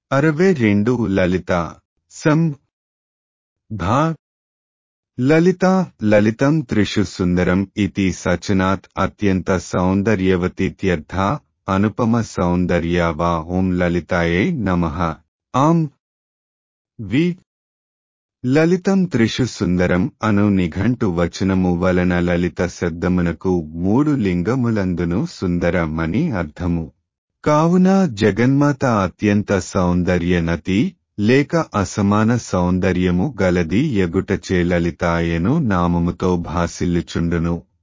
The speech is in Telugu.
అరవై రెండు లలిత సం ధా లలిత లలితం త్రిషు సుందరం ఇతి సచనాత్ అత్యంత సౌందర్యవతీత్యర్థ అనుపమ సౌందర్య వా ఓం లలితాయే నమః ఆం వి లలితం త్రిషు సుందరం అను నిఘంటు వచనము వలన లలిత శబ్దమునకు మూడు లింగములందును సుందరమని అర్థము కావున జగన్మాత అత్యంత సౌందర్యనతి లేక అసమాన సౌందర్యము గలది ఎగుటచే లలితాయను నామముతో భాసిల్లుచుండును